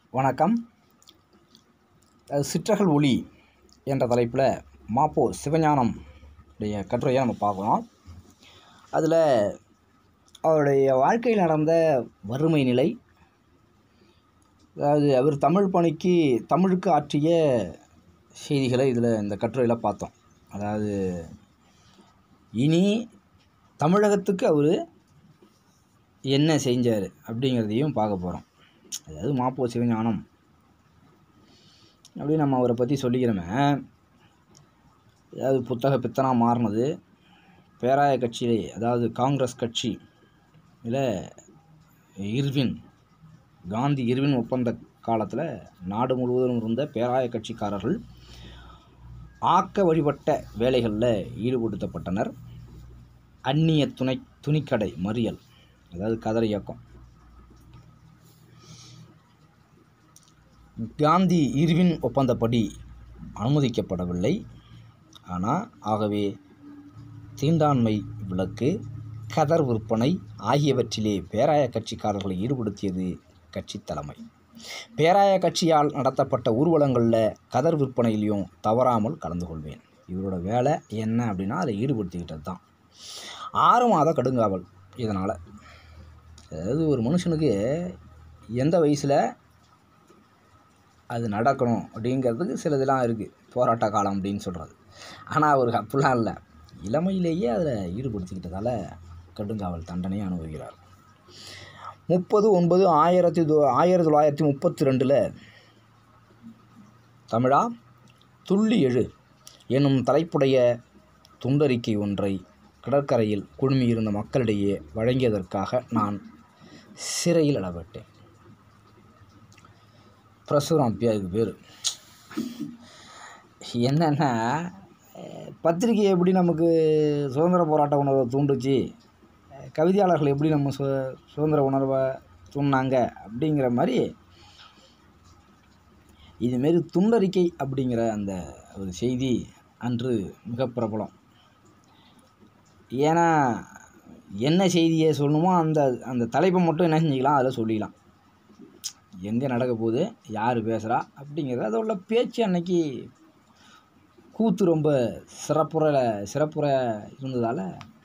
வணக்கம் அது சிற்றகல் ஒளி என்ற தலைப்பில் மாப்போ சிவஞானம் உடைய கட்டுரையை நம்ம பார்க்குறோம் அதில் அவருடைய வாழ்க்கையில் நடந்த வறுமை நிலை அதாவது அவர் தமிழ் பணிக்கு தமிழுக்கு ஆற்றிய செய்திகளை இதில் இந்த கட்டுரையில் பார்த்தோம் அதாவது இனி தமிழகத்துக்கு அவர் என்ன செஞ்சார் அப்படிங்கிறதையும் பார்க்க போகிறோம் அதாவது மாப்போ சிவஞானம் அப்படி நம்ம அவரை பற்றி சொல்லிக்கிறோமே அதாவது புத்தக பித்தனாக மாறினது பேராய கட்சியிலே அதாவது காங்கிரஸ் கட்சி இதில் இர்வின் காந்தி இர்வின் ஒப்பந்த காலத்தில் நாடு முழுவதும் இருந்த பேராய கட்சிக்காரர்கள் ஆக்க வழிபட்ட வேலைகளில் ஈடுபடுத்தப்பட்டனர் அந்நிய துணை துணிக்கடை மறியல் அதாவது கதர் இயக்கம் காந்தி இர்வின் ஒப்பந்தப்படி அனுமதிக்கப்படவில்லை ஆனால் ஆகவே தீண்டாண்மை விலக்கு கதர் விற்பனை ஆகியவற்றிலே பேராய கட்சிக்காரர்களை ஈடுபடுத்தியது கட்சி தலைமை பேராய கட்சியால் நடத்தப்பட்ட ஊர்வலங்களில் கதர் விற்பனையிலையும் தவறாமல் கலந்து கொள்வேன் இவரோட வேலை என்ன அப்படின்னா அதை ஈடுபடுத்திக்கிட்டது தான் ஆறு மாத கடுங்காவல் இதனால் அதாவது ஒரு மனுஷனுக்கு எந்த வயசில் அது நடக்கணும் அப்படிங்கிறதுக்கு சில இதெல்லாம் இருக்குது போராட்ட காலம் அப்படின்னு சொல்கிறது ஆனால் அவருக்கு அப்படிலாம் இல்லை இளமையிலேயே அதில் ஈடுபடுத்திக்கிட்டதால் கடுங்காவல் தண்டனையை அனுபவிக்கிறார் முப்பது ஒன்பது ஆயிரத்தி தொ ஆயிரத்தி தொள்ளாயிரத்தி முப்பத்தி ரெண்டில் தமிழா துள்ளி எழு எனும் தலைப்புடைய துண்டறிக்கை ஒன்றை கடற்கரையில் குழுமியிருந்த மக்களிடையே வழங்கியதற்காக நான் சிறையில் இடப்பட்டேன் பிரசுரம் அப்பயா இதுக்கு பேர் என்னென்னா பத்திரிகை எப்படி நமக்கு சுதந்திர போராட்ட உணர்வை தூண்டுச்சு கவிதையாளர்கள் எப்படி நம்ம சு சுதந்திர உணர்வை தூண்டினாங்க அப்படிங்கிற மாதிரி இதுமாரி துண்டறிக்கை அப்படிங்கிற அந்த ஒரு செய்தி அன்று மிக பிரபலம் ஏன்னா என்ன செய்தியை சொல்லணுமோ அந்த அந்த தலைப்பை மட்டும் என்ன செஞ்சுக்கலாம் அதில் சொல்லிக்கலாம் எங்கே நடக்க போகுது யார் பேசுகிறா அப்படிங்கிறது அதோட பேச்சு அன்னைக்கு கூத்து ரொம்ப சிறப்புற சிறப்புற இருந்ததால்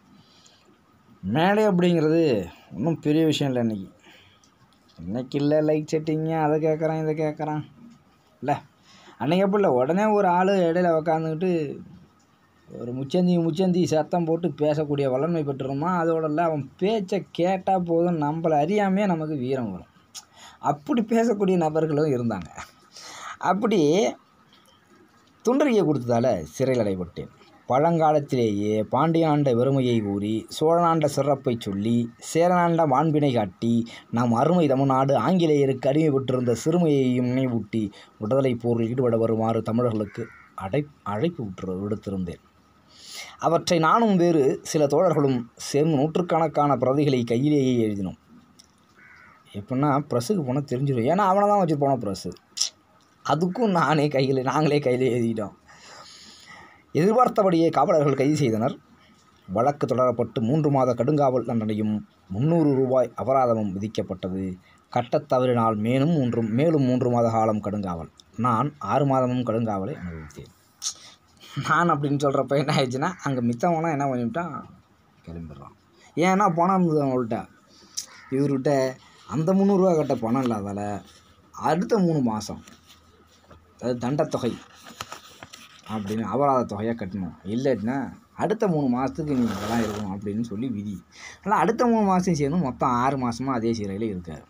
மேடை அப்படிங்கிறது ஒன்றும் பெரிய விஷயம் இல்லை இன்றைக்கி இன்னைக்கு இல்லை லைட் செட்டிங்க அதை கேட்குறான் இதை கேட்குறான் இல்லை அன்றைக்கி அப்படி இல்லை உடனே ஒரு ஆள் இடையில உக்காந்துக்கிட்டு ஒரு முச்சந்தி முச்சந்தி சத்தம் போட்டு பேசக்கூடிய வல்லமை பெற்றிருந்தான் அதோட இல்லை அவன் பேச்சை கேட்டால் போதும் நம்மளை அறியாமையே நமக்கு வீரம் வரும் அப்படி பேசக்கூடிய நபர்களும் இருந்தாங்க அப்படி துண்டறிக்கை கொடுத்ததால் சிறையில் அடைபட்டேன் பழங்காலத்திலேயே பாண்டியாண்ட வெறுமையை கூறி சோழநாண்ட சிறப்பை சொல்லி சேரநாண்ட மாண்பினை காட்டி நம் அருமை தமிழ்நாடு ஆங்கிலேயருக்கு அடிமை பெற்றிருந்த சிறுமையையும் நினைவூட்டி விடுதலை போரில் ஈடுபட வருமாறு தமிழர்களுக்கு அடை அழைப்பு விட்டு விடுத்திருந்தேன் அவற்றை நானும் வேறு சில தோழர்களும் சேர்ந்து நூற்றுக்கணக்கான பிரதிகளை கையிலேயே எழுதினோம் எப்படின்னா ப்ரெஸ்ஸுக்கு போனால் தெரிஞ்சிடும் ஏன்னா அவனை தான் வச்சு போனோம் ப்ரெஸ்ஸு அதுக்கும் நானே கையில் நாங்களே கையில் எழுதிட்டோம் எதிர்பார்த்தபடியே காவலர்கள் கைது செய்தனர் வழக்கு தொடரப்பட்டு மூன்று மாத கடுங்காவல் தண்டனையும் முந்நூறு ரூபாய் அபராதமும் விதிக்கப்பட்டது கட்டத் தவறினால் மேலும் மூன்றும் மேலும் மூன்று மாத காலம் கடுங்காவல் நான் ஆறு மாதமும் கடுங்காவலை அனுபவித்தேன் நான் அப்படின்னு சொல்கிறப்ப என்ன ஆயிடுச்சுன்னா அங்கே மித்தவனா என்ன பண்ணிவிட்டான் கிளம்பிடுறான் ஏன்னா பணம் இருந்தது அவங்கள்ட்ட இவர்கிட்ட அந்த முந்நூறுரூவா கட்ட பணம் இல்லாதால் அடுத்த மூணு மாதம் அதாவது தண்டத்தொகை அப்படின்னு அபராத தொகையாக கட்டணும் இல்லைன்னா அடுத்த மூணு மாதத்துக்கு நீ இதெல்லாம் இருக்கணும் அப்படின்னு சொல்லி விதி ஆனால் அடுத்த மூணு மாதம் சேர்ந்து மொத்தம் ஆறு மாதமாக அதே சிறையில் இருக்கார்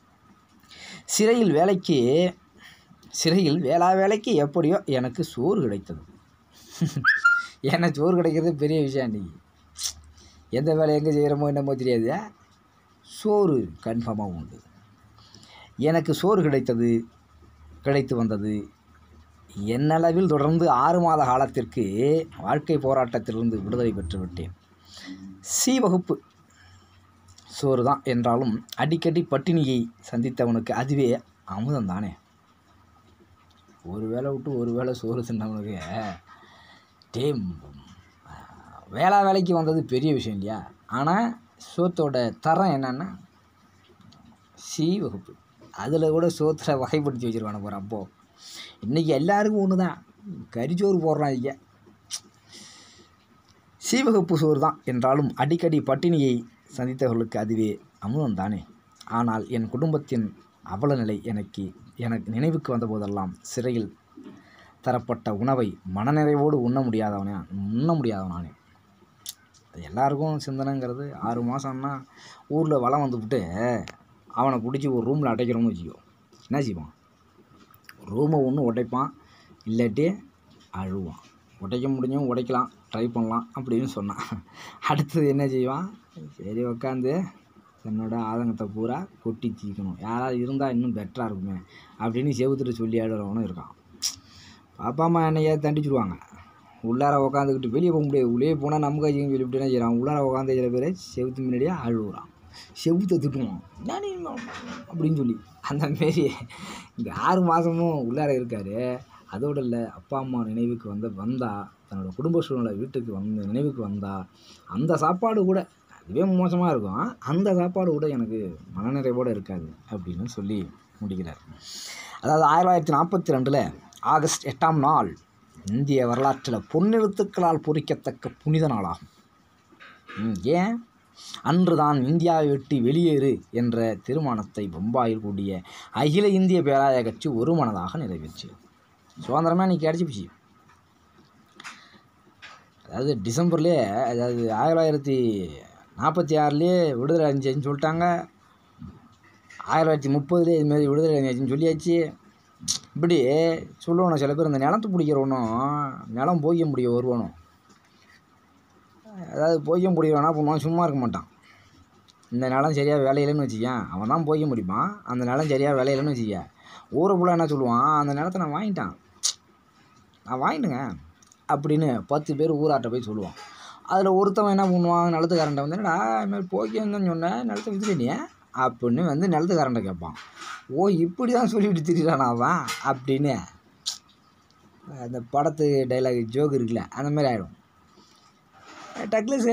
சிறையில் வேலைக்கு சிறையில் வேளா வேலைக்கு எப்படியோ எனக்கு சோறு கிடைத்தது ஏன்னா சோறு கிடைக்கிறது பெரிய விஷயம் இன்றைக்கி எந்த வேலை எங்கே செய்கிறோமோ என்னமோ தெரியாது சோறு கன்ஃபார்மாக உண்டு எனக்கு சோறு கிடைத்தது கிடைத்து வந்தது என்னளவில் தொடர்ந்து ஆறு மாத காலத்திற்கு வாழ்க்கை போராட்டத்திலிருந்து விடுதலை பெற்று விட்டேன் சி வகுப்பு சோறு தான் என்றாலும் அடிக்கடி பட்டினியை சந்தித்தவனுக்கு அதுவே அமுதம் தானே ஒரு வேளை விட்டு ஒரு வேளை சோறு தின்னவனுக்கு டே வேளா வேலைக்கு வந்தது பெரிய விஷயம் இல்லையா ஆனால் சோத்தோட தரம் என்னென்னா சி வகுப்பு அதில் கூட சோத்தில் வகைப்படுத்தி வச்சுருவானு போகிற அப்போ இன்றைக்கி எல்லாருக்கும் ஒன்று தான் கரிச்சோறு போடுறான் ஐயா சீவகப்பு சோறு தான் என்றாலும் அடிக்கடி பட்டினியை சந்தித்தவர்களுக்கு அதுவே அமுதம் தானே ஆனால் என் குடும்பத்தின் அவல நிலை எனக்கு எனக்கு நினைவுக்கு வந்தபோதெல்லாம் சிறையில் தரப்பட்ட உணவை மனநிறைவோடு உண்ண முடியாதவனே உண்ண முடியாதவனானே அது எல்லாருக்கும் சிந்தனைங்கிறது ஆறு மாதம்னா ஊரில் வளம் வந்துவிட்டு அவனை பிடிச்சி ஒரு ரூமில் அடைக்கிறோம்னு வச்சுக்கோ என்ன செய்வான் ரூமை ஒன்று உடைப்பான் இல்லாட்டி அழுவான் உடைக்க முடிஞ்சும் உடைக்கலாம் ட்ரை பண்ணலாம் அப்படின்னு சொன்னான் அடுத்தது என்ன செய்வான் சரி உக்காந்து தன்னோட ஆதங்கத்தை பூரா கொட்டி தீக்கணும் யாராவது இருந்தால் இன்னும் பெட்டராக இருக்குமே அப்படின்னு செவுத்துட்டு சொல்லி ஆடுறவனும் இருக்கான் பாப்பா அம்மா என்னையா தண்டிச்சுடுவாங்க உள்ளார உக்காந்துக்கிட்டு வெளியே போக முடியாது உள்ளே போனால் நமக்கு அதிகம் சொல்லிவிட்டு என்ன செய்கிறான் உள்ளார உட்காந்து சில பேர் செவுத்து முன்னாடியே அழுகுறான் செவுத்தை திட்டுவான் "என்ன நீ இன்னும்?" அப்படின்னு சொல்லி அந்த மாரி இந்த ஆறு மாதமும் உள்ளார இருக்கார் அதோடு இல்லை அப்பா அம்மா நினைவுக்கு வந்த வந்தா தன்னோட குடும்ப சூழ்நிலை வீட்டுக்கு வந்து நினைவுக்கு வந்தா அந்த சாப்பாடு கூட அதுவே மோசமாக இருக்கும் அந்த சாப்பாடு கூட எனக்கு மனநிறைவோடு இருக்காது அப்படின்னு சொல்லி முடிக்கிறார் அதாவது ஆயிரத்தி தொள்ளாயிரத்தி நாற்பத்தி ரெண்டில் ஆகஸ்ட் எட்டாம் நாள் இந்திய வரலாற்றில் பொன்னெழுத்துக்களால் பொறிக்கத்தக்க புனித நாளாகும் ம், ஏன் அன்றுதான் இந்தியாவை விட்டு வெளியேறு என்ற தீர்மானத்தை பம்பாயில் கூடிய அகில இந்திய பேராய கட்சி ஒரு மனதாக நிறைவேற்றியது சுதந்திரமாக இன்னைக்கு கிடச்சிப்பிச்சு அதாவது டிசம்பர்லேயே அதாவது ஆயிரத்தி தொள்ளாயிரத்தி நாற்பத்தி ஆறுலேயே விடுதலை அடைஞ்சுன்னு சொல்லிட்டாங்க ஆயிரத்தி தொள்ளாயிரத்தி முப்பதுலேயே இதுமாரி விடுதலை அடைஞ்சுன்னு சொல்லியாச்சு இப்படி சொல்லுவானோ சில பேர் இந்த நிலத்து பிடிக்கிறவனும் நிலம் போய்க்க முடிய வருவானும் அதாவது போய்க்க முடியவனா பண்ணுவான் சும்மா இருக்க மாட்டான் இந்த நிலம் சரியாக வேலையில்லைன்னு வச்சுக்கேன் அவன் தான் போய்க்க முடியுமா அந்த நிலம் சரியாக வேலையில்லைன்னு வச்சுக்க ஊரை ஃபுல்லாக என்ன சொல்லுவான் அந்த நிலத்தை நான் வாங்கிட்டான் நான் வாங்கிட்டேங்க அப்படின்னு பத்து பேர் ஊராட்ட போய் சொல்லுவான் அதில் ஒருத்தவன் என்ன பண்ணுவான் நிலத்துக்காரன்ட்ட வந்து என்னடா இது மாதிரி போய்க்கன்னு சொன்னேன் நிலத்தை வித்துட்டே அப்படின்னு வந்து நிலத்துக்காரன்ட்ட கேட்பான் ஓ இப்படி தான் சொல்லிவிட்டு திரியிறானா அவன் அப்படின்னு அந்த படத்து டைலாக் ஜோக் இருக்குல்ல அந்த மாதிரி ஆகிடும் டக்லஸ்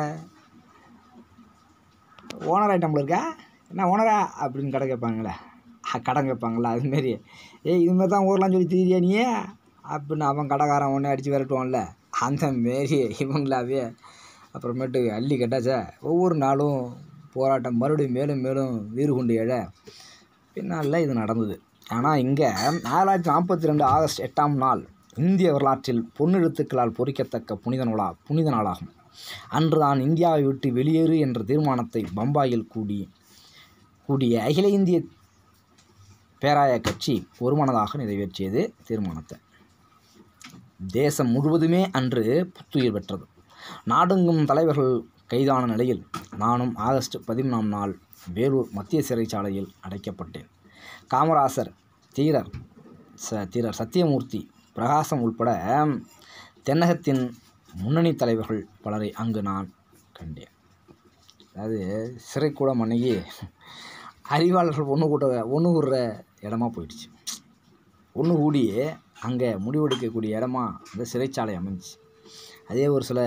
ஓனர் ஐட்டமில் இருக்கா என்ன ஓனரா அப்படின்னு கடை கேட்பாங்களே அஹ், கடன் கேட்பாங்களா அதுமாரி ஏய் இதுமாரி தான் ஊர்லாம் சொல்லி தீரியா நீ அப்படின்னு அவன் கடைக்காரன் ஒன்று அடித்து விரட்டுவான்ல அந்த மாரி இவங்களாவே அப்புறமேட்டு அள்ளி கட்டாச்சா ஒவ்வொரு நாளும் போராட்டம் மறுபடியும் மேலும் மேலும் வீறு கொண்டு எழ பின்னால் இது நடந்தது ஆனால் இங்கே ஆயிரத்தி தொள்ளாயிரத்தி நாற்பத்தி ரெண்டு ஆகஸ்ட் எட்டாம் நாள் இந்திய வரலாற்றில் பொன்னெழுத்துக்களால் பொறிக்கத்தக்க புனித நாளா புனித நாளாகும் அன்றுதான் இந்தியாவை விட்டு வெளியேறு என்ற தீர்மானத்தை பம்பாயில் கூடி கூடிய அகில இந்திய பேராய கட்சி ஒருமனதாக நிறைவேற்றியது தீர்மானத்தை தேசம் முழுவதுமே அன்று புத்துயிர் பெற்றது நாடெங்கும் தலைவர்கள் கைதான நிலையில் நானும் ஆகஸ்ட் பதிமூணாம் நாள் வேலூர் மத்திய சிறைச்சாலையில் அடைக்கப்பட்டேன் காமராசர் தீரர் ச தீரர் சத்தியமூர்த்தி பிரகாசம் உட்பட தென்னகத்தின் முன்னணி தலைவர்கள் பலரை அங்கு நான் கண்டேன் அதாவது சிறைக்கூடம் அன்னைக்கு அறிவாளர்கள் ஒன்று கூட்ட ஒன்று கூடுற இடமா போயிடுச்சு ஒன்று கூடி அங்கே முடிவெடுக்கக்கூடிய இடமா அந்த சிறைச்சாலை அமைஞ்சிச்சு அதே ஒரு சில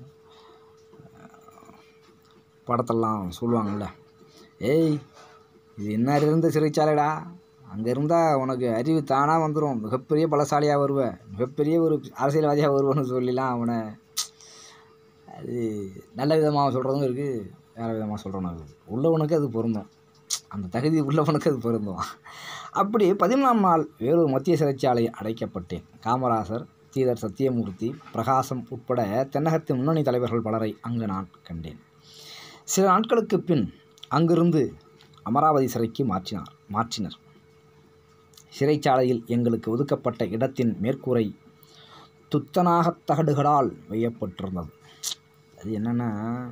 படத்தெல்லாம் சொல்லுவாங்கள்ல ஏய் இது என்ன இருந்த சிறைச்சாலைடா அங்கே இருந்தால் உனக்கு அறிவு தானாக வந்துடும் மிகப்பெரிய பலசாலியாக வருவ மிகப்பெரிய ஒரு அரசியல்வாதியாக வருவன்னு சொல்லிலாம் அவனை அது நல்ல விதமாக சொல்கிறதும் இருக்குது வேறு விதமாக சொல்கிறவனும் இருக்குது உள்ளவனுக்கு அது பொருந்தும் அந்த தகுதி உள்ளவனுக்கு அது பொருந்தும் அப்படி பதிமூணாம் நாள் வேலூர் மத்திய சிறைச்சாலை அடைக்கப்பட்டேன் காமராசர் தீரர் சத்தியமூர்த்தி பிரகாசம் உட்பட தென்னகத்தின் முன்னணி தலைவர்கள் பலரை அங்கு நான் கண்டேன் சில நாட்களுக்கு பின் அங்கிருந்து அமராவதி சிறைக்கு மாற்றினார் மாற்றினர் சிறைச்சாலையில் எங்களுக்கு ஒதுக்கப்பட்ட இடத்தின் மேற்கூரை துத்தநாகத் தகடுகளால் வையப்பட்டிருந்தது அது என்னென்னா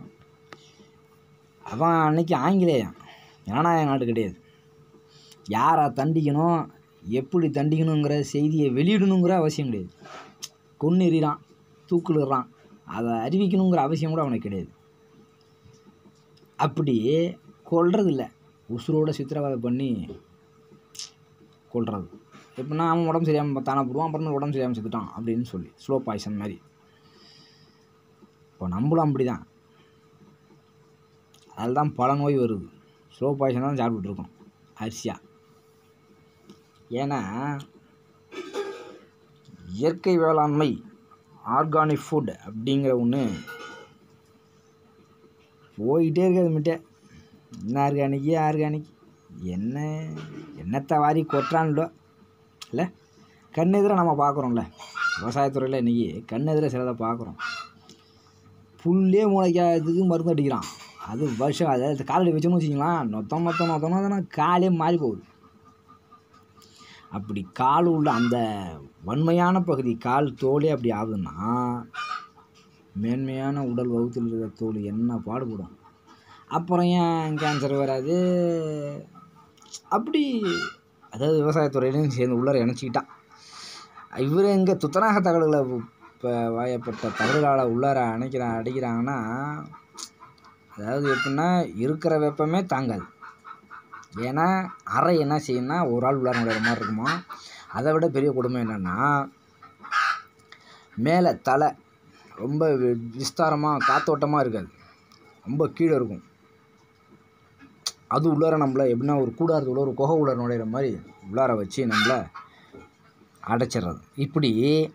அவன் அன்னைக்கு ஆங்கிலேயன் ஜனநாயக நாடு கிடையாது யாரை தண்டிக்கணும் எப்படி தண்டிக்கணுங்கிற செய்தியை வெளியிடணுங்கிற அவசியம் கிடையாது கொன்னிறான் தூக்கிலிடுறான் அதை அறிவிக்கணுங்கிற அவசியம் கூட அவனுக்கு கிடையாது அப்படி கொல்றது இல்லை உசுரோட சித்திரவதை பண்ணி கொல்றது எப்படின்னா அவன் உடம்பு சரியாமல் தானே போடுவான் அப்புறம் உடம்பு சரியாமல் செத்துட்டான் அப்படின்னு சொல்லி ஸ்லோ பாய்சன் மாதிரி இப்போ நம்மளும் அப்படி தான் அதில் தான் பல நோய் வருது ஸ்லோ பாய்சன் தான் சாப்பிட்டுட்டு இருக்கோம் அரிசியாக ஏன்னா இயற்கை வேளாண்மை ஆர்கானிக் ஃபுட் அப்படிங்கிற ஒன்று போயிட்டே இருக்காது மிட்டே என்ன ஆர்கானிக்கு ஆர்கானிக் என்ன என்னத்தை வாரி கொட்டுறான்லோ இல்லை கண்ணெதிர நம்ம பார்க்குறோம்ல விவசாயத்துறையில் இன்றைக்கி கண்ணெதிர சிலதை பார்க்குறோம் புல்லே முளைக்காததுக்கு மருந்து அடிக்கிறான் அது வருஷம் அதாவது காலடி வச்சோன்னு வச்சிங்களேன் நொத்தம் மொத்தம் நொத்தம் நொத்தம் காலே மாறி போகுது அப்படி கால் உள்ள அந்த வன்மையான பகுதி கால் தோலே அப்படி ஆகுதுன்னா மேன்மையான உடல் வகுத்தில் இருக்கிற தோல் என்ன பாடுபடும் அப்புறம் ஏன் கேன்சர் வராது அப்படி அதாவது விவசாயத்துறையிலையும் சேர்ந்து உள்ளார இணைச்சிக்கிட்டான் இவர் எங்கே துத்தநாக தகவல்களை இப்போ வாயப்பட்ட தகவல்களை உள்ளார அணைக்கிறா அடிக்கிறாங்கன்னா அதாவது எப்படின்னா இருக்கிற வெப்பமே தாங்காது ஏன்னா அறை என்ன செய்யும்னா ஒரு ஆள் உள்ளார நுழையிற மாதிரி இருக்குமா அதை விட பெரிய கொடுமை என்னென்னா மேலே தலை ரொம்ப வி- விஸ்தாரமாக காத்தோட்டமாக இருக்காது ரொம்ப கீழே இருக்கும் அது உள்ளார நம்மள எப்படின்னா ஒரு கூடாரத்துக்குள்ள ஒரு குகை உள்ளார நுழையிற மாதிரி உள்ளார வச்சு நம்மளை அடைச்சிடுறது இப்படி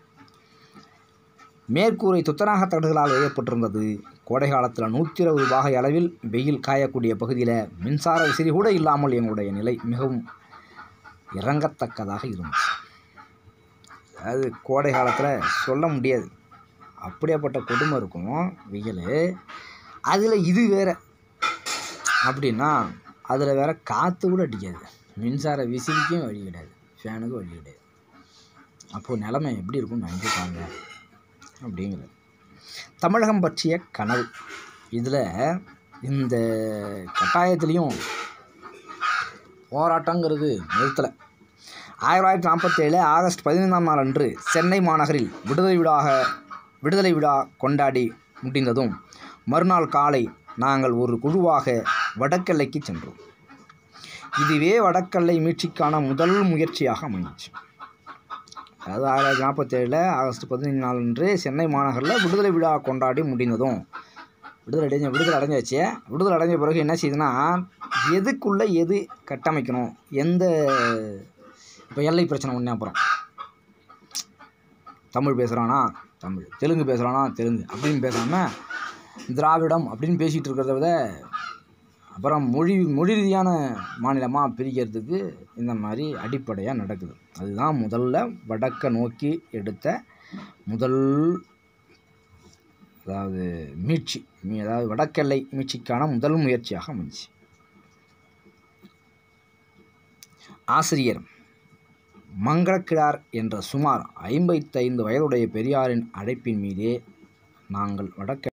மேற்கூரை துத்தநாக தகடுகளால் ஏற்பட்டிருந்தது கோடை காலத்தில் நூற்றி இருபது பாகை அளவில் வெயில் காயக்கூடிய பகுதியில் மின்சார விசிறி கூட இல்லாமல் எங்களுடைய நிலை மிகவும் இறங்கத்தக்கதாக இருந்துச்சு அதாவது கோடை காலத்தில் சொல்ல முடியாது அப்படியாப்பட்ட கொடுமை இருக்கும் வெயில் அதில் இது வேற அப்படின்னா அதில் வேற காற்று கூட அடிக்காது மின்சார விசிறிக்கும் வழி கிடையாது ஃபேனுக்கும் வழி கிடையாது அப்போது நிலைமை எப்படி இருக்கும் நினைச்சு பாருங்க அப்படிங்கிறது தமிழகம் பற்றிய கனவு இதில் இந்த கட்டாயத்துலேயும் போராட்டங்கிறது நிறுத்தலை ஆயிரத்தி தொள்ளாயிரத்தி நாற்பத்தேழு ஆகஸ்ட் பதினைந்தாம் நாள் அன்று சென்னை மாநகரில் விடுதலை விழாக விடுதலை விழா கொண்டாடி முடிந்ததும் மறுநாள் காலை நாங்கள் ஒரு குழுவாக வடக்கெல்லைக்கு சென்றோம் இதுவே வடக்கெல்லை மீட்சிக்கான முதல் முயற்சியாக அமைஞ்சிச்சு அதாவது ஆயிரத்தி தொள்ளாயிரத்தி நாற்பத்தேழில் ஆகஸ்ட் பதினைஞ்சு நாள் அன்று சென்னை மாநகரில் விடுதலை விழா கொண்டாடி முடிந்ததும் விடுதலை அடைஞ்ச விடுதலை அடைஞ்சாச்சு விடுதலை அடைஞ்ச பிறகு என்ன செய்யுதுன்னா எதுக்குள்ளே எது கட்டமைக்கணும் எந்த இப்போ எல்லை பிரச்சனை ஒன்றே அப்புறம் தமிழ் பேசுகிறானா தமிழ் தெலுங்கு பேசுகிறானா தெலுங்கு அப்படின்னு பேசாமல் திராவிடம் அப்படின்னு பேசிகிட்டு இருக்கிறத விட அப்புறம் மொழி மொழி ரீதியான மாநிலமாக பிரிக்கிறதுக்கு இந்த மாதிரி அடிப்படையாக நடக்குது அதுதான் முதல்ல வடக்க நோக்கி எடுத்த முதல் அதாவது மீட்சி மீ- அதாவது வடக்கெல்லை மீட்சிக்கான முதல் முயற்சியாக அமைஞ்சி ஆசிரியர் மங்களக்கிழார் என்ற சுமார் ஐம்பத்தைந்து வயதுடைய பெரியாரின் அழைப்பின் மீதே நாங்கள் வடக்க